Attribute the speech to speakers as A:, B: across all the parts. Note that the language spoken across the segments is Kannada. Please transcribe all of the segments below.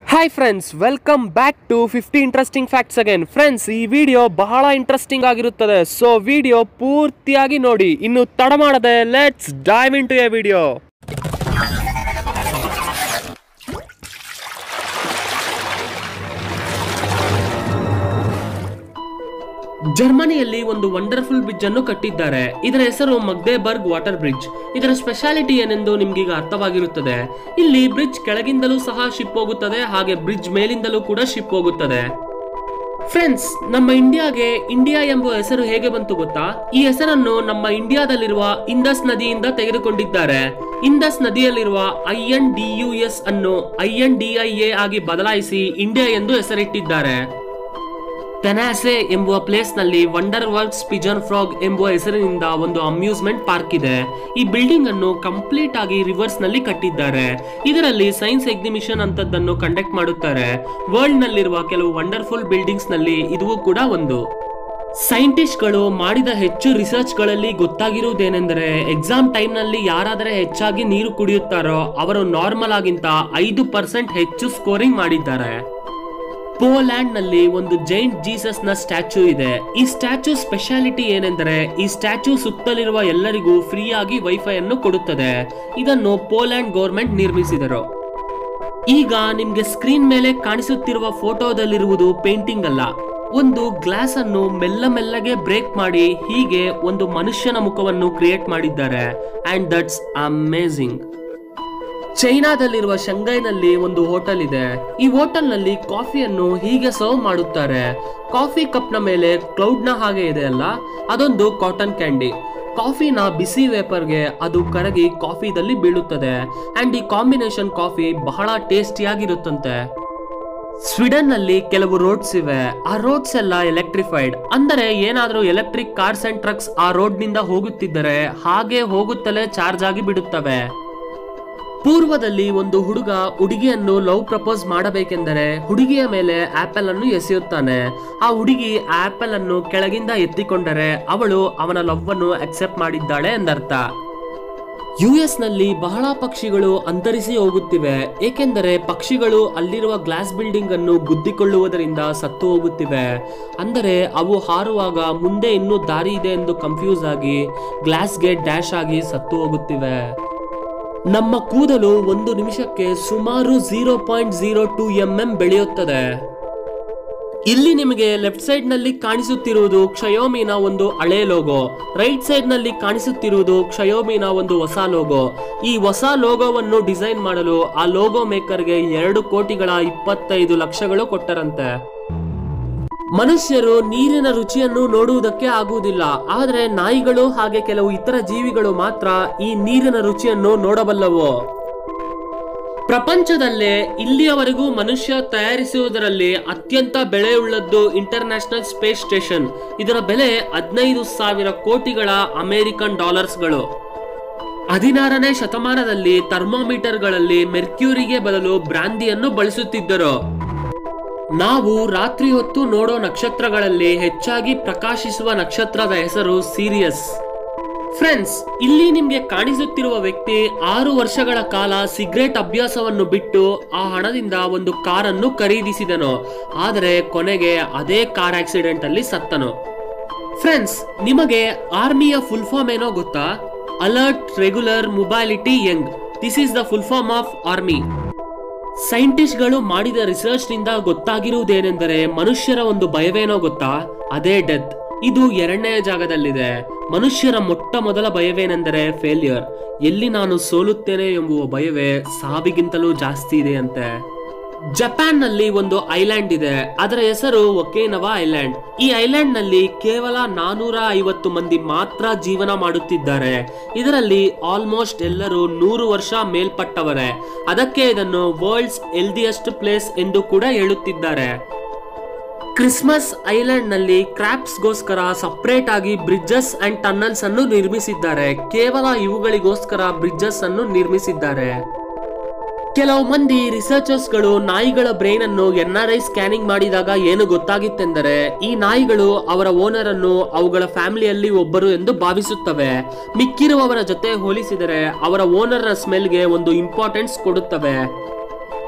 A: hi friends welcome back to fifty interesting facts again friends ಈ ವಿಡಿಯೋ ಬಹಳ ಇಂಟ್ರೆಸ್ಟಿಂಗ್ ಆಗಿರುತ್ತದೆ ಸೊ ವಿಡಿಯೋ ಪೂರ್ತಿಯಾಗಿ ನೋಡಿ ಇನ್ನು ತಡ ಮಾಡದೆ let's dive in to a video ಜರ್ಮನಿಯಲ್ಲಿ ಒಂದು ವಂಡರ್ಫುಲ್ ಬ್ರಿಡ್ಜ್ ಅನ್ನು ಕಟ್ಟಿದ್ದಾರೆ ಇದರ ಹೆಸರು ಮಗ್ದೇಬರ್ಗ್ ವಾಟರ್ ಬ್ರಿಡ್ಜ್ ಇದರ ಸ್ಪೆಷಾಲಿಟಿ ಏನೆಂದು ನಿಮ್ಗೀಗ ಅರ್ಥವಾಗಿರುತ್ತದೆ ಇಲ್ಲಿ ಬ್ರಿಡ್ಜ್ ಕೆಳಗಿಂದಲೂ ಸಹ ಶಿಪ್ ಹೋಗುತ್ತದೆ ಹಾಗೆ ಬ್ರಿಡ್ಜ್ ಮೇಲಿಂದಲೂ ಕೂಡ ಶಿಪ್ ಹೋಗುತ್ತದೆ ಫ್ರೆಂಡ್ಸ್ ನಮ್ಮ ಇಂಡಿಯಾಗೆ ಇಂಡಿಯಾ ಎಂಬ ಹೆಸರು ಹೇಗೆ ಬಂತು ಗೊತ್ತಾ ಈ ಹೆಸರನ್ನು ನಮ್ಮ ಇಂಡಿಯಾದಲ್ಲಿರುವ ಇಂದಸ್ ನದಿಯಿಂದ ತೆಗೆದುಕೊಂಡಿದ್ದಾರೆ ಇಂದಸ್ ನದಿಯಲ್ಲಿರುವ I N D U S ಅನ್ನು I N D I A ಆಗಿ ಬದಲಾಯಿಸಿ ಇಂಡಿಯಾ ಎಂದು ಹೆಸರಿಟ್ಟಿದ್ದಾರೆ ತೆನಾಸೆ ಎಂಬುವ ಪ್ಲೇಸ್ ನಲ್ಲಿ ವಂಡರ್ ವರ್ಕ್ಸ್ ಪಿಜನ್ ಫ್ರಾಗ್ ಎಂಬುವ ಹೆಸರಿನಿಂದ ಒಂದು ಅಮ್ಯೂಸ್ಮೆಂಟ್ ಪಾರ್ಕ್ ಇದೆ ಈ ಬಿಲ್ಡಿಂಗ್ ಅನ್ನು ಕಂಪ್ಲೀಟ್ ಆಗಿ ರಿವರ್ಸ್ ನಲ್ಲಿ ಕಟ್ಟಿದ್ದಾರೆ ಇದರಲ್ಲಿ ಸೈನ್ಸ್ ಎಕ್ಸಿಬಿಷನ್ ಅಂತದ್ದನ್ನು ಕಂಡಕ್ಟ್ ಮಾಡುತ್ತಾರೆ ವರ್ಲ್ಡ್ ನಲ್ಲಿರುವ ಕೆಲವು ವಂಡರ್ಫುಲ್ ಬಿಲ್ಡಿಂಗ್ಸ್ ನಲ್ಲಿ ಇದು ಕೂಡ ಒಂದು ಸೈಂಟಿಸ್ಟ್ಗಳು ಮಾಡಿದ ಹೆಚ್ಚು ರಿಸರ್ಚ್ ಗಳಲ್ಲಿ ಗೊತ್ತಾಗಿರುವುದೇನೆಂದರೆ ಎಕ್ಸಾಮ್ ಟೈಮ್ ನಲ್ಲಿ ಯಾರಾದರೆ ಹೆಚ್ಚಾಗಿ ನೀರು ಕುಡಿಯುತ್ತಾರೋ ಅವರು ನಾರ್ಮಲ್ ಆಗಿಂತ ಐದು ಪರ್ಸೆಂಟ್ ಹೆಚ್ಚು ಸ್ಕೋರಿಂಗ್ ಮಾಡಿದ್ದಾರೆ ಪೋಲ್ಯಾಂಡ್ ನಲ್ಲಿ ಒಂದು ಜೈಂಟ್ ಜೀಸಸ್ ನ ಸ್ಟ್ಯಾಚ್ಯೂ ಇದೆ ಈ ಸ್ಟ್ಯಾಚ್ಯೂ ಸ್ಪೆಷಾಲಿಟಿ ಏನೆಂದರೆ ಈ ಸ್ಟ್ಯಾಚ್ಯೂ ಸುತ್ತಲಿರುವ ಎಲ್ಲರಿಗೂ ಫ್ರೀ ಆಗಿ ವೈಫೈ ಅನ್ನು ಕೊಡುತ್ತದೆ ಇದನ್ನು ಪೋಲ್ಯಾಂಡ್ ಗೌರ್ಮೆಂಟ್ ನಿರ್ಮಿಸಿದರು ಈಗ ನಿಮ್ಗೆ ಸ್ಕ್ರೀನ್ ಮೇಲೆ ಕಾಣಿಸುತ್ತಿರುವ ಫೋಟೋದಲ್ಲಿರುವುದು ಪೇಂಟಿಂಗ್ ಅಲ್ಲ ಒಂದು ಗ್ಲಾಸ್ ಅನ್ನು ಮೆಲ್ಲ ಮೆಲ್ಲಗೆ ಬ್ರೇಕ್ ಮಾಡಿ ಹೀಗೆ ಒಂದು ಮನುಷ್ಯನ ಮುಖವನ್ನು ಕ್ರಿಯೇಟ್ ಮಾಡಿದ್ದಾರೆ ಅಂಡ್ ದಟ್ಸ್ ಅಮೇಝಿಂಗ್ ಚೈನಾದಲ್ಲಿರುವ ಶಂಘೈನಲ್ಲಿ ಒಂದು ಹೋಟೆಲ್ ಇದೆ ಈ ಹೋಟೆಲ್ ನಲ್ಲಿ ಕಾಫಿಯನ್ನು ಹೀಗೆ ಸರ್ವ್ ಮಾಡುತ್ತಾರೆ ಕಾಫಿ ಕಪ್ ನ ಮೇಲೆ ಕ್ಲೌಡ್ ನ ಹಾಗೆ ಇದೆ ಅಲ್ಲ ಅದೊಂದು ಕಾಟನ್ ಕ್ಯಾಂಡಿ ಕಾಫಿನ ಬಿಸಿ ವೇಪರ್ಗೆ ಅದು ಕರಗಿ ಕಾಫಿದಲ್ಲಿ ಬೀಳುತ್ತದೆ ಅಂಡ್ ಈ ಕಾಂಬಿನೇಷನ್ ಕಾಫಿ ಬಹಳ ಟೇಸ್ಟಿಯಾಗಿರುತ್ತಂತೆ ಸ್ವೀಡನ್ ನಲ್ಲಿ ಕೆಲವು ರೋಡ್ಸ್ ಇವೆ ಆ ರೋಡ್ಸ್ ಎಲ್ಲ ಎಲೆಕ್ಟ್ರಿಫೈಡ್ ಅಂದರೆ ಏನಾದರೂ ಎಲೆಕ್ಟ್ರಿಕ್ ಕಾರ್ಸ್ ಅಂಡ್ ಟ್ರಕ್ಸ್ ಆ ರೋಡ್ ನಿಂದ ಹೋಗುತ್ತಿದ್ದರೆ ಹಾಗೆ ಹೋಗುತ್ತಲೇ ಚಾರ್ಜ್ ಆಗಿ ಬಿಡುತ್ತವೆ ಪೂರ್ವದಲ್ಲಿ ಒಂದು ಹುಡುಗ ಹುಡುಗಿಯನ್ನು ಲವ್ ಪ್ರಪೋಸ್ ಮಾಡಬೇಕೆಂದರೆ ಹುಡುಗಿಯ ಮೇಲೆ ಆಪಲ್ ಅನ್ನು ಎಸೆಯುತ್ತಾನೆ ಆ ಹುಡುಗಿ ಆಪಲ್ ಅನ್ನು ಕೆಳಗಿಂದ ಎತ್ತಿಕೊಂಡರೆ ಅವಳು ಅವನ ಲವ್ ಅನ್ನು ಅಕ್ಸೆಪ್ಟ್ ಮಾಡಿದ್ದಾಳೆ ಎಂದರ್ಥ ಯು ಎಸ್ ನಲ್ಲಿ ಬಹಳ ಪಕ್ಷಿಗಳು ಅಂತರಿಸಿ ಹೋಗುತ್ತಿವೆ ಏಕೆಂದರೆ ಪಕ್ಷಿಗಳು ಅಲ್ಲಿರುವ ಗ್ಲಾಸ್ ಬಿಲ್ಡಿಂಗ್ ಅನ್ನು ಗುದ್ದಿಕೊಳ್ಳುವುದರಿಂದ ಸತ್ತು ಹೋಗುತ್ತಿವೆ ಅಂದರೆ ಅವು ಹಾರುವಾಗ ಮುಂದೆ ಇನ್ನೂ ದಾರಿ ಇದೆ ಎಂದು ಕನ್ಫ್ಯೂಸ್ ಆಗಿ ಗ್ಲಾಸ್ಗೆ ಡ್ಯಾಶ್ ಆಗಿ ಸತ್ತು ಹೋಗುತ್ತಿವೆ ನಮ್ಮ ಕೂದಲು ಒಂದು ನಿಮಿಷಕ್ಕೆ ಸುಮಾರು zero point zero two M M ಬೆಳೆಯುತ್ತದೆ ಇಲ್ಲಿ ನಿಮಗೆ ಲೆಫ್ಟ್ ಸೈಡ್ ನಲ್ಲಿ ಕಾಣಿಸುತ್ತಿರುವುದು ಕ್ಷಯೋಮಿನ ಒಂದು ಹಳೆ ಲೋಗೋ ರೈಟ್ ಸೈಡ್ ನಲ್ಲಿ ಕಾಣಿಸುತ್ತಿರುವುದು ಕ್ಷಯೋಮಿನ ಒಂದು ಹೊಸ ಲೋಗೋ ಈ ಹೊಸ ಲೋಗೋವನ್ನು ಡಿಸೈನ್ ಮಾಡಲು ಆ ಲೋಗೋ ಮೇಕರ್ಗೆ ಎರಡು ಕೋಟಿಗಳ ಇಪ್ಪತ್ತೈದು ಲಕ್ಷಗಳು ಕೊಟ್ಟರಂತೆ ಮನುಷ್ಯರು ನೀರಿನ ರುಚಿಯನ್ನು ನೋಡುವುದಕ್ಕೆ ಆಗುವುದಿಲ್ಲ ಆದರೆ ನಾಯಿಗಳು ಹಾಗೆ ಕೆಲವು ಇತರ ಜೀವಿಗಳು ಮಾತ್ರ ಈ ನೀರಿನ ರುಚಿಯನ್ನು ನೋಡಬಲ್ಲವು ಪ್ರಪಂಚದಲ್ಲೇ ಇಲ್ಲಿಯವರೆಗೂ ಮನುಷ್ಯ ತಯಾರಿಸುವುದರಲ್ಲಿ ಅತ್ಯಂತ ಬೆಲೆಯುಳ್ಳದ್ದು ಇಂಟರ್ನ್ಯಾಷನಲ್ ಸ್ಪೇಸ್ ಸ್ಟೇಷನ್ ಇದರ ಬೆಲೆ ಹದಿನೈದು ಸಾವಿರ ಕೋಟಿಗಳ ಅಮೆರಿಕನ್ ಡಾಲರ್ಸ್ಗಳು ಹದಿನಾರನೇ ಶತಮಾನದಲ್ಲಿ ಥರ್ಮೋಮೀಟರ್ಗಳಲ್ಲಿ ಮೆರ್ಕ್ಯೂರಿಗೆ ಬದಲು ಬ್ರಾಂದಿಯನ್ನು ಬಳಸುತ್ತಿದ್ದರು ನಾವು ರಾತ್ರಿ ಹೊತ್ತು ನೋಡೋ ನಕ್ಷತ್ರಗಳಲ್ಲಿ ಹೆಚ್ಚಾಗಿ ಪ್ರಕಾಶಿಸುವ ನಕ್ಷತ್ರದ ಹೆಸರು ಸೀರಿಯಸ್ ಫ್ರೆಂಡ್ಸ್ ಇಲ್ಲಿ ನಿಮ್ಗೆ ಕಾಣಿಸುತ್ತಿರುವ ವ್ಯಕ್ತಿ ಆರು ವರ್ಷಗಳ ಕಾಲ ಸಿಗರೇಟ್ ಅಭ್ಯಾಸವನ್ನು ಬಿಟ್ಟು ಆ ಹಣದಿಂದ ಒಂದು ಕಾರನ್ನು ಖರೀದಿಸಿದನು ಆದರೆ ಕೊನೆಗೆ ಅದೇ ಕಾರ್ ಆಕ್ಸಿಡೆಂಟ್ ಅಲ್ಲಿ ಸತ್ತನು ಫ್ರೆಂಡ್ಸ್ ನಿಮಗೆ ಆರ್ಮಿಯ ಫುಲ್ ಫಾರ್ಮ್ ಏನೋ ಗೊತ್ತಾ alert regular mobility young this is the full form of army ಸೈಂಟಿಸ್ಟ್ಗಳು ಮಾಡಿದ ರಿಸರ್ಚ್ ನಿಂದ ಗೊತ್ತಾಗಿರುವುದೇನೆಂದರೆ ಮನುಷ್ಯರ ಒಂದು ಭಯವೇನೋ ಗೊತ್ತಾ ಅದೇ ಡೆತ್ ಇದು ಎರಡನೇ ಜಾಗದಲ್ಲಿದೆ ಮನುಷ್ಯರ ಮೊಟ್ಟ ಮೊದಲ ಭಯವೇನೆಂದರೆ ಫೇಲ್ಯೂರ್ ಎಲ್ಲಿ ನಾನು ಸೋಲುತ್ತೇನೆ ಎಂಬುವ ಭಯವೇ ಸಾವಿಗಿಂತಲೂ ಜಾಸ್ತಿ ಇದೆ ಅಂತೆ ಜಪಾನ್ ನಲ್ಲಿ ಒಂದು ಐಲ್ಯಾಂಡ್ ಇದೆ ಅದರ ಹೆಸರು ಒಕೇನವಾ ಐಲ್ಯಾಂಡ್ ಈ ಐಲ್ಯಾಂಡ್ ನಲ್ಲಿ ಕೇವಲ ನಾನೂರ ಐವತ್ತು ಮಂದಿ ಮಾತ್ರ ಜೀವನ ಮಾಡುತ್ತಿದ್ದಾರೆ ಇದರಲ್ಲಿ ಆಲ್ಮೋಸ್ಟ್ ಎಲ್ಲರೂ ನೂರು ವರ್ಷ ಮೇಲ್ಪಟ್ಟವರೇ ಅದಕ್ಕೆ ಇದನ್ನು ವರ್ಲ್ಡ್ಸ್ ಹೆಲ್ದಿಯೆಸ್ಟ್ ಪ್ಲೇಸ್ ಎಂದು ಕೂಡ ಹೇಳುತ್ತಿದ್ದಾರೆ ಕ್ರಿಸ್ಮಸ್ ಐಲ್ಯಾಂಡ್ ನಲ್ಲಿ ಕ್ರಾಪ್ಸ್ ಗೋಸ್ಕರ ಸಪರೇಟ್ ಆಗಿ ಬ್ರಿಡ್ಜಸ್ ಅಂಡ್ ಟನ್ನಲ್ಸ್ ಅನ್ನು ನಿರ್ಮಿಸಿದ್ದಾರೆ ಕೇವಲ ಇವುಗಳಿಗೋಸ್ಕರ ಬ್ರಿಡ್ಜಸ್ ಅನ್ನು ನಿರ್ಮಿಸಿದ್ದಾರೆ ಕೆಲವು ಮಂದಿ ರಿಸರ್ಚರ್ಸ್ ಗಳು ನಾಯಿಗಳ ಬ್ರೈನ್ ಅನ್ನು ಎನ್ ಆರ್ ಐ ಸ್ಕ್ಯಾನಿಂಗ್ ಮಾಡಿದಾಗ ಏನು ಗೊತ್ತಾಗಿತ್ತೆಂದರೆ ಈ ನಾಯಿಗಳು ಅವರ ಓನರ್ ಅನ್ನು ಅವುಗಳ ಫ್ಯಾಮಿಲಿಯಲ್ಲಿ ಒಬ್ಬರು ಎಂದು ಭಾವಿಸುತ್ತವೆ ಮಿಕ್ಕಿರುವವರ ಜೊತೆ ಹೋಲಿಸಿದರೆ ಅವರ ಓನರ್ ನ ಸ್ಮೆಲ್ಗೆ ಒಂದು ಇಂಪಾರ್ಟೆನ್ಸ್ ಕೊಡುತ್ತವೆ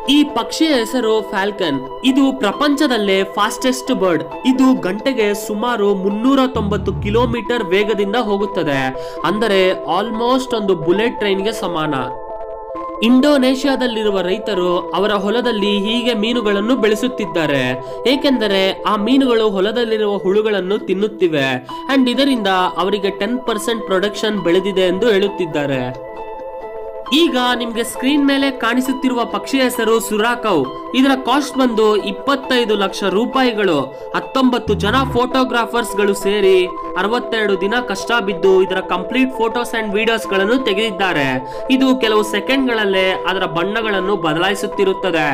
A: ಈ ಪಕ್ಷಿಯ ಹೆಸರು ಫ್ಯಾಲ್ಕನ್ ಇದು ಪ್ರಪಂಚದಲ್ಲೇ ಫಾಸ್ಟೆಸ್ಟ್ ಬರ್ಡ್ ಇದು ಗಂಟೆಗೆ ಸುಮಾರು ಮುನ್ನೂರ ತೊಂಬತ್ತು ಕಿಲೋಮೀಟರ್ ವೇಗದಿಂದ ಹೋಗುತ್ತದೆ ಅಂದರೆ ಆಲ್ಮೋಸ್ಟ್ ಒಂದು ಬುಲೆಟ್ ಟ್ರೈನ್ಗೆ ಸಮಾನ ಇಂಡೋನೇಷ್ಯಾದಲ್ಲಿರುವ ರೈತರು ಅವರ ಹೊಲದಲ್ಲಿ ಹೀಗೆ ಮೀನುಗಳನ್ನು ಬೆಳೆಸುತ್ತಿದ್ದಾರೆ ಏಕೆಂದರೆ ಆ ಮೀನುಗಳು ಹೊಲದಲ್ಲಿರುವ ಹುಳುಗಳನ್ನು ತಿನ್ನುತ್ತಿವೆ ಅಂಡ್ ಇದರಿಂದ ಅವರಿಗೆ ಟೆನ್ ಪರ್ಸೆಂಟ್ ಪ್ರೊಡಕ್ಷನ್ ಬೆಳೆದಿದೆ ಎಂದು ಹೇಳುತ್ತಿದ್ದಾರೆ ಈಗ ನಿಮ್ಗೆ ಸ್ಕ್ರೀನ್ ಮೇಲೆ ಕಾಣಿಸುತ್ತಿರುವ ಪಕ್ಷಿ ಹೆಸರು ಸುರಾಕೌ ಇದರ ಕಾಸ್ಟ್ ಬಂದು ಇಪ್ಪತ್ತೈದು ಲಕ್ಷ ರೂಪಾಯಿಗಳು ಹತ್ತೊಂಬತ್ತು ಜನ ಫೋಟೋಗ್ರಾಫರ್ಸ್ ಗಳು ಸೇರಿ ಅರವತ್ತೆರಡು ದಿನ ಕಷ್ಟ ಬಿದ್ದು ಇದರ ಕಂಪ್ಲೀಟ್ ಫೋಟೋಸ್ ಅಂಡ್ ವಿಡಿಯೋಸ್ ಗಳನ್ನು ತೆಗೆದಿದ್ದಾರೆ ಇದು ಕೆಲವು ಸೆಕೆಂಡ್ ಗಳಲ್ಲೇ ಅದರ ಬಣ್ಣಗಳನ್ನು ಬದಲಾಯಿಸುತ್ತಿರುತ್ತದೆ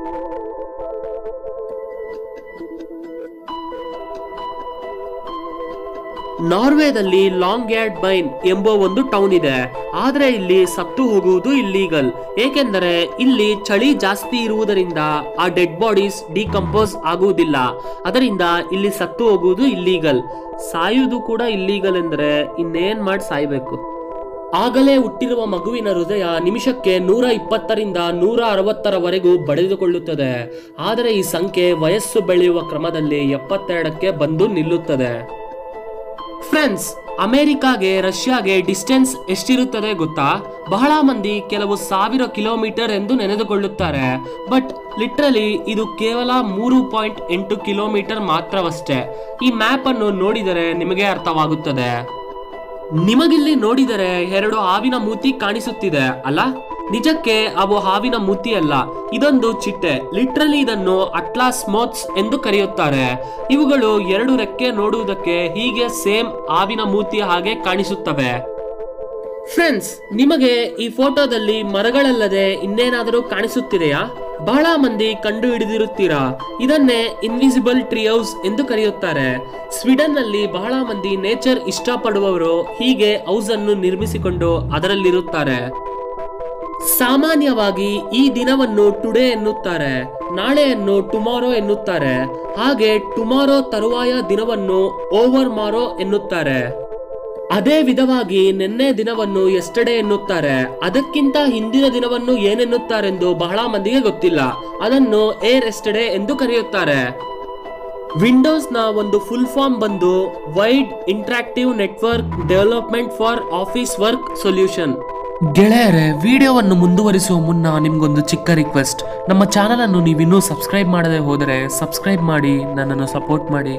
A: ನಾರ್ವೆದಲ್ಲಿ ಲಾಂಗ್ ಯಾರ್ಡ್ ಬೈನ್ ಎಂಬ ಒಂದು ಟೌನ್ ಇದೆ ಆದ್ರೆ ಇಲ್ಲಿ ಸತ್ತು ಹೋಗುವುದು ಇಲ್ಲೀಗಲ್ ಏಕೆಂದರೆ ಇಲ್ಲಿ ಚಳಿ ಜಾಸ್ತಿ ಇರುವುದರಿಂದ ಆ ಡೆಡ್ ಬಾಡೀಸ್ ಡಿಕಂಪೋಸ್ ಆಗುವುದಿಲ್ಲ ಅದರಿಂದ ಇಲ್ಲಿ ಸತ್ತು ಹೋಗುವುದು ಇಲ್ಲೀಗಲ್ ಸಾಯುವುದು ಕೂಡ ಇಲ್ಲೀಗಲ್ ಎಂದರೆ ಇನ್ನೇನ್ ಮಾಡಿ ಸಾಯ್ಬೇಕು ಆಗಲೇ ಹುಟ್ಟಿರುವ ಮಗುವಿನ ಹೃದಯ ನಿಮಿಷಕ್ಕೆ ನೂರ ಇಪ್ಪತ್ತರಿಂದ ನೂರ ಅರವತ್ತರವರೆಗೂ ಬಡಿದುಕೊಳ್ಳುತ್ತದೆ ಆದರೆ ಈ ಸಂಖ್ಯೆ ವಯಸ್ಸು ಬೆಳೆಯುವ ಕ್ರಮದಲ್ಲಿ ಎಪ್ಪತ್ತೆರಡಕ್ಕೆ ಬಂದು ನಿಲ್ಲುತ್ತದೆ ಫ್ರೆಂಡ್ಸ್ ಅಮೆರಿಕಾಗೆ ರಷ್ಯಾಗೆ ಡಿಸ್ಟೆನ್ಸ್ ಎಷ್ಟಿರುತ್ತದೆ ಗೊತ್ತಾ ಬಹಳ ಮಂದಿ ಕೆಲವು ಸಾವಿರ ಕಿಲೋಮೀಟರ್ ಎಂದು ನೆನೆದುಕೊಳ್ಳುತ್ತಾರೆ ಬಟ್ ಲಿಟ್ರಲಿ ಇದು ಕೇವಲ ಮೂರು ಪಾಯಿಂಟ್ ಎಂಟು ಕಿಲೋಮೀಟರ್ ಮಾತ್ರವಷ್ಟೇ ಈ ಮ್ಯಾಪ್ ಅನ್ನು ನೋಡಿದರೆ ನಿಮಗೆ ಅರ್ಥವಾಗುತ್ತದೆ ನಿಮಗಿಲ್ಲಿ ನೋಡಿದರೆ ಎರಡು ಹಾವಿನ ಮೂತಿ ಕಾಣಿಸುತ್ತಿದೆ ಅಲ್ಲ ನಿಜಕ್ಕೆ ಅವು ಹಾವಿನ ಮೂತಿ ಅಲ್ಲ ಇದೊಂದು ಚಿಟ್ಟೆ ಲಿಟ್ರಲಿ ಇದನ್ನು ಅಟ್ಲಾಸ್ ಮೋತ್ಸ್ ಎಂದು ಕರೆಯುತ್ತಾರೆ ಇವುಗಳು ಎರಡು ರೆಕ್ಕೆ ನೋಡುವುದಕ್ಕೆ ಹೀಗೆ ಸೇಮ್ ಹಾವಿನ ಮೂತಿ ಹಾಗೆ ಕಾಣಿಸುತ್ತವೆ ಫ್ರೆಂಡ್ಸ್ ನಿಮಗೆ ಈ ಫೋಟೋದಲ್ಲಿ ಮರಗಳಲ್ಲದೆ ಇನ್ನೇನಾದರೂ ಕಾಣಿಸುತ್ತಿದೆಯಾ ಬಹಳ ಮಂದಿ ಕಂಡು ಹಿಡಿದಿರುತ್ತೀರಾ ಇದನ್ನೇ ಇನ್ವಿಸಿಬಲ್ ಟ್ರೀ ಹೌಸ್ ಎಂದು ಕರೆಯುತ್ತಾರೆ ಸ್ವೀಡನ್ ನಲ್ಲಿ ಬಹಳ ಮಂದಿ ನೇಚರ್ ಇಷ್ಟಪಡುವವರು ಹೀಗೆ ಹೌಸ್ ಅನ್ನು ನಿರ್ಮಿಸಿಕೊಂಡು ಅದರಲ್ಲಿರುತ್ತಾರೆ ಸಾಮಾನ್ಯವಾಗಿ ಈ ದಿನವನ್ನು ಟುಡೇ ಎನ್ನುತ್ತಾರೆ ನಾಳೆಯನ್ನು ಟುಮಾರೋ ಎನ್ನುತ್ತಾರೆ ಹಾಗೆ ಟುಮಾರೋ ತರುವಾಯ ದಿನವನ್ನು ಓವರ್ ಮಾರೋ ಎನ್ನುತ್ತಾರೆ ಅದೇ ವಿಧವಾಗಿ ನಿನ್ನೆ ದಿನವನ್ನು ಎಸ್ಟರ್ಡೇ ಎನ್ನುತ್ತಾರೆ ಅದಕ್ಕಿಂತ ಹಿಂದಿನ ದಿನವನ್ನು ಏನೆನ್ನುತ್ತಾರೆಂದು ಬಹಳ ಮಂದಿಗೆ ಗೊತ್ತಿಲ್ಲ ಅದನ್ನು ಏರ್ ಎಸ್ಟರ್ಡೇ ಎಂದು ಕರೆಯುತ್ತಾರೆ ವಿಂಡೋಸ್ ನ ಒಂದು ಫುಲ್ ಫಾರ್ಮ್ ಬಂದು wide interactive network development for office work solution ಗೆಳೆಯರೆ ವಿಡಿಯೋವನ್ನು ಮುಂದುವರಿಸುವ ಮುನ್ನ ನಿಮ್ಗೊಂದು ಚಿಕ್ಕ ರಿಕ್ವೆಸ್ಟ್ ನಮ್ಮ ಚಾನಲ್ ಅನ್ನು ನೀವಿನ್ನೂ ಸಬ್ಸ್ಕ್ರೈಬ್ ಮಾಡದೆ ಹೋದರೆ ಸಬ್ಸ್ಕ್ರೈಬ್ ಮಾಡಿ ನನ್ನನ್ನು ಸಪೋರ್ಟ್ ಮಾಡಿ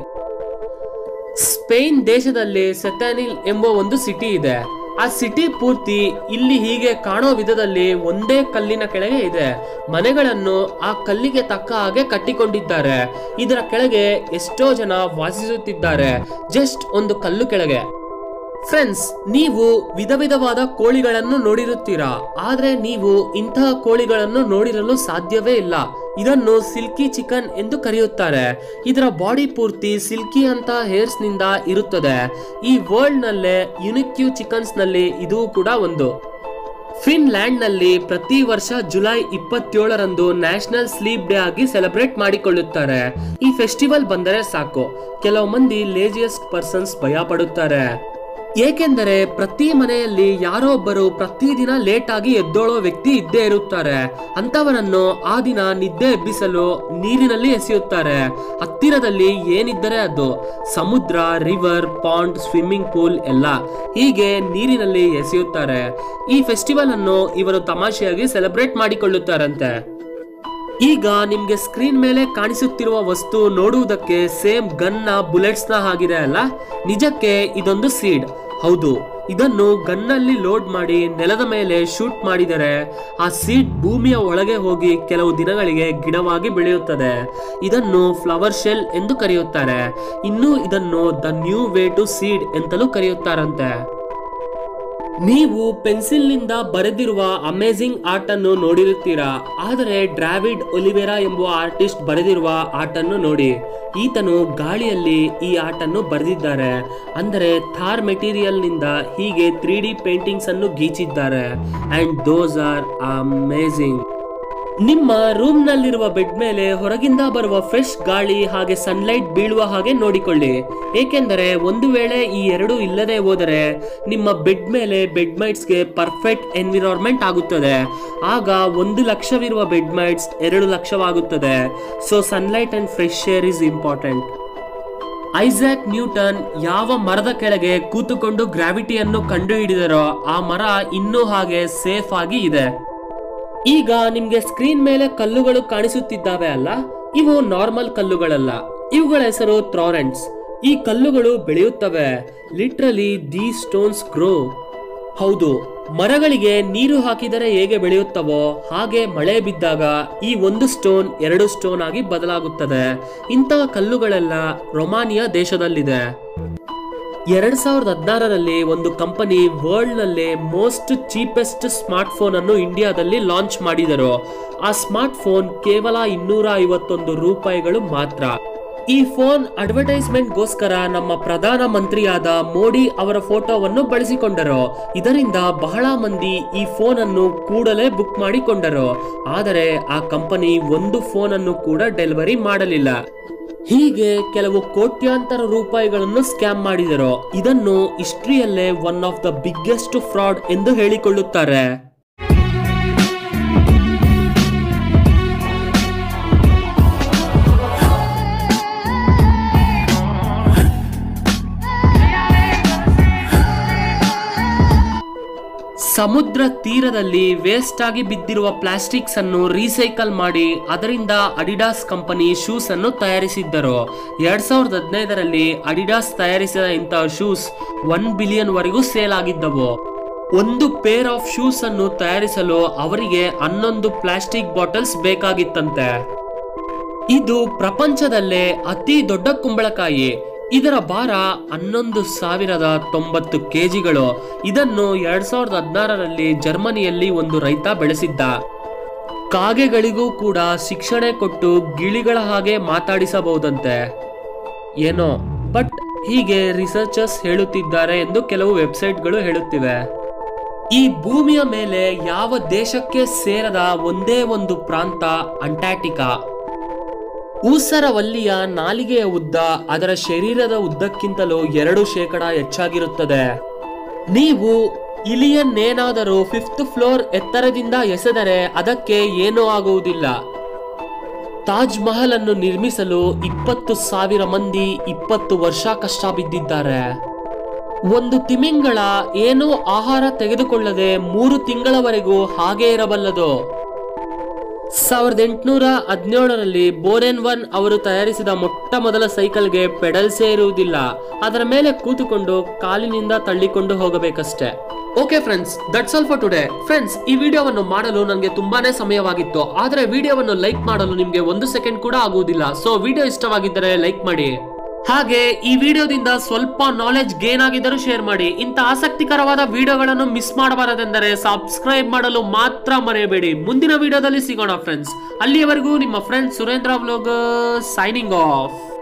A: ಸ್ಪೇನ್ ದೇಶದಲ್ಲಿ ಸೆತಾನಿಲ್ ಎಂಬ ಒಂದು ಸಿಟಿ ಇದೆ ಆ ಸಿಟಿ ಪೂರ್ತಿ ಇಲ್ಲಿ ಹೀಗೆ ಕಾಣೋ ವಿಧದಲ್ಲಿ ಒಂದೇ ಕಲ್ಲಿನ ಕೆಳಗೆ ಇದೆ ಮನೆಗಳನ್ನು ಆ ಕಲ್ಲಿಗೆ ತಕ್ಕ ಹಾಗೆ ಕಟ್ಟಿಕೊಂಡಿದ್ದಾರೆ ಇದರ ಕೆಳಗೆ ಎಷ್ಟೋ ಜನ ವಾಸಿಸುತ್ತಿದ್ದಾರೆ ಜಸ್ಟ್ ಒಂದು ಕಲ್ಲು ಕೆಳಗೆ ಫ್ರೆಂಡ್ಸ್ ನೀವು ವಿಧ ವಿಧವಾದ ಕೋಳಿಗಳನ್ನು ನೋಡಿರುತ್ತೀರಾ ಆದ್ರೆ ನೀವು ಇಂತಹ ಕೋಳಿಗಳನ್ನು ನೋಡಿರಲು ಸಾಧ್ಯವೇ ಇಲ್ಲ ಇದನ್ನು ಸಿಲ್ಕಿ ಚಿಕನ್ ಎಂದು ಕರೆಯುತ್ತಾರೆ ಇದರ ಬಾಡಿ ಪೂರ್ತಿ ಸಿಲ್ಕಿ ಅಂತ ಹೇರ್ಸ್ ನಿಂದ ಇರುತ್ತದೆ ಈ ವರ್ಲ್ಡ್ ನಲ್ಲೇ ಯುನಿಕ್ಯೂ ಚಿಕನ್ಸ್ ನಲ್ಲಿ ಇದು ಕೂಡ ಒಂದು ಫಿನ್ಲ್ಯಾಂಡ್ ನಲ್ಲಿ ಪ್ರತಿ ವರ್ಷ ಜುಲೈ ಇಪ್ಪತ್ತೇಳರಂದು ನ್ಯಾಷನಲ್ ಸ್ಲೀಪ್ ಡೇ ಆಗಿ ಸೆಲೆಬ್ರೇಟ್ ಮಾಡಿಕೊಳ್ಳುತ್ತಾರೆ ಈ ಫೆಸ್ಟಿವಲ್ ಬಂದರೆ ಸಾಕು ಕೆಲವು ಮಂದಿ ಲೇಜಿಯಸ್ಟ್ ಪರ್ಸನ್ಸ್ ಭಯ ಪಡುತ್ತಾರೆ ಏಕೆಂದರೆ ಪ್ರತಿ ಮನೆಯಲ್ಲಿ ಯಾರೋ ಒಬ್ಬರು ಪ್ರತಿದಿನ ಲೇಟ್ ಆಗಿ ಎದ್ದೋಳೋ ವ್ಯಕ್ತಿ ಇದ್ದೇ ಇರುತ್ತಾರೆ ಅಂತವರನ್ನು ಆ ದಿನ ನಿದ್ದೆ ಎಬ್ಬಿಸಲು ನೀರಿನಲ್ಲಿ ಎಸೆಯುತ್ತಾರೆ ಹತ್ತಿರದಲ್ಲಿ ಏನಿದ್ದರೆ ಅದು ಸಮುದ್ರ ರಿವರ್ ಪಾಂಡ್ ಸ್ವಿಮ್ಮಿಂಗ್ ಪೂಲ್ ಎಲ್ಲ ಹೀಗೆ ನೀರಿನಲ್ಲಿ ಎಸೆಯುತ್ತಾರೆ ಈ ಫೆಸ್ಟಿವಲ್ ಅನ್ನು ಇವರು ತಮಾಷೆಯಾಗಿ ಸೆಲೆಬ್ರೇಟ್ ಮಾಡಿಕೊಳ್ಳುತ್ತಾರಂತೆ ಈಗ ನಿಮ್ಗೆ ಸ್ಕ್ರೀನ್ ಮೇಲೆ ಕಾಣಿಸುತ್ತಿರುವ ವಸ್ತು ನೋಡುವುದಕ್ಕೆ ಸೇಮ್ ಗನ್ನ ಬುಲೆಟ್ಸ್ ನ ಆಗಿದೆ ಅಲ್ಲ ನಿಜಕ್ಕೆ ಇದೊಂದು ಸೀಡ್ ಹೌದು ಇದನ್ನು ಗನ್ನಲ್ಲಿ ಲೋಡ್ ಮಾಡಿ ನೆಲದ ಮೇಲೆ ಶೂಟ್ ಮಾಡಿದರೆ ಆ ಸೀಡ್ ಭೂಮಿಯ ಒಳಗೆ ಹೋಗಿ ಕೆಲವು ದಿನಗಳಿಗೆ ಗಿಡವಾಗಿ ಬೆಳೆಯುತ್ತದೆ ಇದನ್ನು ಫ್ಲವರ್ ಶೆಲ್ ಎಂದು ಕರೆಯುತ್ತಾರೆ ಇನ್ನು ಇದನ್ನು the new way to seed ಎಂತಲೂ ಕರೆಯುತ್ತಾರಂತೆ ನೀವು ಪೆನ್ಸಿಲ್ನಿಂದ ಬರೆದಿರುವ ಅಮೇಜಿಂಗ್ ಆರ್ಟ್ ಅನ್ನು ನೋಡಿರುತ್ತೀರಾ ಆದರೆ ಡ್ರಾವಿಡ್ ಒಲಿವೆರಾ ಎಂಬ ಆರ್ಟಿಸ್ಟ್ ಬರೆದಿರುವ ಆರ್ಟ್ ಅನ್ನು ನೋಡಿ ಈತನು ಗಾಳಿಯಲ್ಲಿ ಈ ಆರ್ಟ್ ಅನ್ನು ಬರೆದಿದ್ದಾರೆ ಅಂದರೆ ಥಾರ್ ಮೆಟೀರಿಯಲ್ ನಿಂದ ಹೀಗೆ ತ್ರೀ ಡಿ ಪೇಂಟಿಂಗ್ಸ್ ಅನ್ನು ಗೀಚಿದ್ದಾರೆ ಅಂಡ್ ದೋಸ್ ಆರ್ ಅಮೇಜಿಂಗ್ ನಿಮ್ಮ ರೂಮ್ ನಲ್ಲಿರುವ ಬೆಡ್ ಮೇಲೆ ಹೊರಗಿಂದ ಬರುವ ಫ್ರೆಶ್ ಗಾಳಿ ಹಾಗೆ ಸನ್ಲೈಟ್ ಬೀಳುವ ಹಾಗೆ ನೋಡಿಕೊಳ್ಳಿ ಏಕೆಂದರೆ ಒಂದು ವೇಳೆ ಈ ಎರಡು ಇಲ್ಲದೆ ಹೋದರೆ ನಿಮ್ಮ ಬೆಡ್ ಮೇಲೆ ಬೆಡ್ ಮೈಟ್ಸ್ಗೆ ಪರ್ಫೆಕ್ಟ್ ಎನ್ವಿರಾನ್ಮೆಂಟ್ ಆಗುತ್ತದೆ ಆಗ ಒಂದು ಲಕ್ಷವಿರುವ ಬೆಡ್ ಮೈಟ್ಸ್ ಎರಡು ಲಕ್ಷವಾಗುತ್ತದೆ so sunlight and fresh air is important Isaac Newton ಯಾವ ಮರದ ಕೆಳಗೆ ಕೂತುಕೊಂಡು ಗ್ರಾವಿಟಿಯನ್ನು ಕಂಡುಹಿಡಿದರೋ ಆ ಮರ ಇನ್ನೂ ಹಾಗೆ ಸೇಫ್ ಆಗಿ ಇದೆ ಈಗ ನಿಮ್ಗೆ ಸ್ಕ್ರೀನ್ ಮೇಲೆ ಕಲ್ಲುಗಳು ಕಾಣಿಸುತ್ತಿದ್ದಾವೆ ಅಲ್ಲ ಇವು ನಾರ್ಮಲ್ ಕಲ್ಲುಗಳಲ್ಲ ಇವುಗಳ ಹೆಸರು ಥ್ರಾರೆಂಟ್ಸ್ ಈ ಕಲ್ಲುಗಳು ಬೆಳೆಯುತ್ತವೆ ಲಿಟ್ರಲಿ ದಿ ಸ್ಟೋನ್ಸ್ ಗ್ರೋ ಹೌದು ಮರಗಳಿಗೆ ನೀರು ಹಾಕಿದರೆ ಹೇಗೆ ಬೆಳೆಯುತ್ತವೋ ಹಾಗೆ ಮಳೆ ಬಿದ್ದಾಗ ಈ ಒಂದು ಸ್ಟೋನ್ ಎರಡು ಸ್ಟೋನ್ ಆಗಿ ಬದಲಾಗುತ್ತದೆ ಇಂತಹ ಕಲ್ಲುಗಳೆಲ್ಲ ರೊಮಾನಿಯಾ ದೇಶದಲ್ಲಿದೆ ಎರಡ್ ಸಾವಿರದ ಹದಿನಾರರಲ್ಲಿ ಒಂದು ಕಂಪನಿ ವರ್ಲ್ಡ್ ನಲ್ಲಿ ಮೋಸ್ಟ್ ಚೀಪೆಸ್ಟ್ ಸ್ಮಾರ್ಟ್ ಫೋನ್ ಅನ್ನು ಇಂಡಿಯಾದಲ್ಲಿ ಲಾಂಚ್ ಮಾಡಿದರು ಆ ಸ್ಮಾರ್ಟ್ ಫೋನ್ ಕೇವಲ ಇನ್ನೂರ ಐವತ್ತೊಂದು ರೂಪಾಯಿಗಳು ಮಾತ್ರ ಈ ಫೋನ್ ಅಡ್ವರ್ಟೈಸ್ಮೆಂಟ್ ಗೋಸ್ಕರ ನಮ್ಮ ಪ್ರಧಾನ ಮಂತ್ರಿಯಾದ ಮೋಡಿ ಅವರ ಫೋಟೋವನ್ನು ಬಳಸಿಕೊಂಡರು ಇದರಿಂದ ಬಹಳ ಮಂದಿ ಈ ಫೋನ್ ಅನ್ನು ಕೂಡಲೇ ಬುಕ್ ಮಾಡಿಕೊಂಡರು ಆದರೆ ಆ ಕಂಪನಿ ಒಂದು ಫೋನ್ ಅನ್ನು ಕೂಡ ಡೆಲಿವರಿ ಮಾಡಲಿಲ್ಲ ಹೀಗೆ ಕೆಲವು ಕೋಟ್ಯಾಂತರ ರೂಪಾಯಿಗಳನ್ನು ಸ್ಕ್ಯಾಮ್ ಮಾಡಿದರು ಇದನ್ನು ಹಿಸ್ಟ್ರಿಯಲ್ಲೇ one of the biggest fraud ಎಂದು ಹೇಳಿಕೊಳ್ಳುತ್ತಾರೆ ಸಮುದ್ರ ತೀರದಲ್ಲಿ ವೇಸ್ಟ್ ಆಗಿ ಬಿದ್ದಿರುವ ಪ್ಲಾಸ್ಟಿಕ್ಸ್ ಅನ್ನು ರೀಸೈಕಲ್ ಮಾಡಿ ಅದರಿಂದ ಅಡಿಡಾಸ್ ಕಂಪನಿ ಶೂಸ್ ಅನ್ನು ತಯಾರಿಸಿದ್ದರು ಎರಡ್ ಸಾವಿರದ ಹದಿನೈದರಲ್ಲಿ ಅಡಿಡಾಸ್ ತಯಾರಿಸಿದ ಇಂತಹ ಶೂಸ್ ಒನ್ ಬಿಲಿಯನ್ ವರೆಗೂ ಸೇಲ್ ಆಗಿದ್ದವು ಒಂದು ಪೇರ್ ಆಫ್ ಶೂಸ್ ಅನ್ನು ತಯಾರಿಸಲು ಅವರಿಗೆ ಹನ್ನೊಂದು ಪ್ಲಾಸ್ಟಿಕ್ ಬಾಟಲ್ಸ್ ಬೇಕಾಗಿತ್ತಂತೆ ಇದು ಪ್ರಪಂಚದಲ್ಲೇ ಅತಿ ದೊಡ್ಡ ಕುಂಬಳಕಾಯಿ ಇದರ ಭಾರ ಹನ್ನೊಂದು ಸಾವಿರದ ತೊಂಬತ್ತು ಕೆಜಿಗಳು ಇದನ್ನು ಎರಡ್ ಸಾವಿರದ ಹದಿನಾರರಲ್ಲಿ ಜರ್ಮನಿಯಲ್ಲಿ ಒಂದು ರೈತ ಬೆಳೆಸಿದ್ದ ಕಾಗೆಗಳಿಗೂ ಕೂಡ ಶಿಕ್ಷಣ ಕೊಟ್ಟು ಗಿಳಿಗಳ ಹಾಗೆ ಮಾತಾಡಿಸಬಹುದಂತೆ ಏನೋ ಬಟ್ ಹೀಗೆ ರಿಸರ್ಚರ್ಸ್ ಹೇಳುತ್ತಿದ್ದಾರೆ ಎಂದು ಕೆಲವು ವೆಬ್ಸೈಟ್ಗಳು ಹೇಳುತ್ತಿವೆ ಈ ಭೂಮಿಯ ಮೇಲೆ ಯಾವ ದೇಶಕ್ಕೆ ಸೇರದ ಒಂದೇ ಒಂದು ಪ್ರಾಂತ ಅಂಟಾರ್ಟಿಕಾ ಊಸರವಲ್ಲಿಯ ನಾಲಿಗೆಯ ಉದ್ದ ಅದರ ಶರೀರದ ಉದ್ದಕ್ಕಿಂತಲೂ ಎರಡು ಶೇಕಡ ಹೆಚ್ಚಾಗಿರುತ್ತದೆ ನೀವು ಇಲಿಯನ್ನೇನಾದರೂ ಫಿಫ್ತ್ ಫ್ಲೋರ್ ಎತ್ತರದಿಂದ ಎಸೆದರೆ ಅದಕ್ಕೆ ಏನೂ ಆಗುವುದಿಲ್ಲ ತಾಜ್ ಮಹಲ್ ಅನ್ನು ನಿರ್ಮಿಸಲು ಇಪ್ಪತ್ತು ಸಾವಿರ ಮಂದಿ ಇಪ್ಪತ್ತು ವರ್ಷ ಕಷ್ಟ ಬಿದ್ದಿದ್ದಾರೆ ಒಂದು ತಿಮಿಂಗಳ ಏನೂ ಆಹಾರ ತೆಗೆದುಕೊಳ್ಳದೆ ಮೂರು ತಿಂಗಳವರೆಗೂ ಹಾಗೆ ಇರಬಲ್ಲದು ಸಾವಿರದ ಎಂಟುನೂರ ಹದಿನೇಳರಲ್ಲಿ ಬೋರೆನ್ ಒನ್ ಅವರು ತಯಾರಿಸಿದ ಮೊಟ್ಟ ಮೊದಲ ಸೈಕಲ್ಗೆ ಪೆಡಲ್ಸೇ ಇರುವುದಿಲ್ಲ ಅದರ ಮೇಲೆ ಕೂತುಕೊಂಡು ಕಾಲಿನಿಂದ ತಳ್ಳಿಕೊಂಡು ಹೋಗಬೇಕಷ್ಟೇ okay friends that's all for today friends ಈ ವಿಡಿಯೋವನ್ನು ಮಾಡಲು ನನಗೆ ತುಂಬಾನೇ ಸಮಯವಾಗಿತ್ತು ಆದರೆ ವಿಡಿಯೋವನ್ನು ಲೈಕ್ ಮಾಡಲು ನಿಮಗೆ ಒಂದು ಸೆಕೆಂಡ್ ಕೂಡ ಆಗುವುದಿಲ್ಲ ಸೊ ವಿಡಿಯೋ ಇಷ್ಟವಾಗಿದ್ದರೆ ಲೈಕ್ ಮಾಡಿ ಹಾಗೆ ಈ ವಿಡಿಯೋದಿಂದ ಸ್ವಲ್ಪ ನಾಲೆಜ್ ಗೇನ್ ಆಗಿದ್ದರೂ ಶೇರ್ ಮಾಡಿ ಇಂಥ ಆಸಕ್ತಿಕರವಾದ ವಿಡಿಯೋಗಳನ್ನು ಮಿಸ್ ಮಾಡಬಾರದೆಂದರೆ ಸಬ್ಸ್ಕ್ರೈಬ್ ಮಾಡಲು ಮಾತ್ರ ಮರೆಯಬೇಡಿ ಮುಂದಿನ ವಿಡಿಯೋದಲ್ಲಿ ಸಿಗೋಣ ಫ್ರೆಂಡ್ಸ್ ಅಲ್ಲಿಯವರೆಗೂ ನಿಮ್ಮ friend Surendra vlog signing of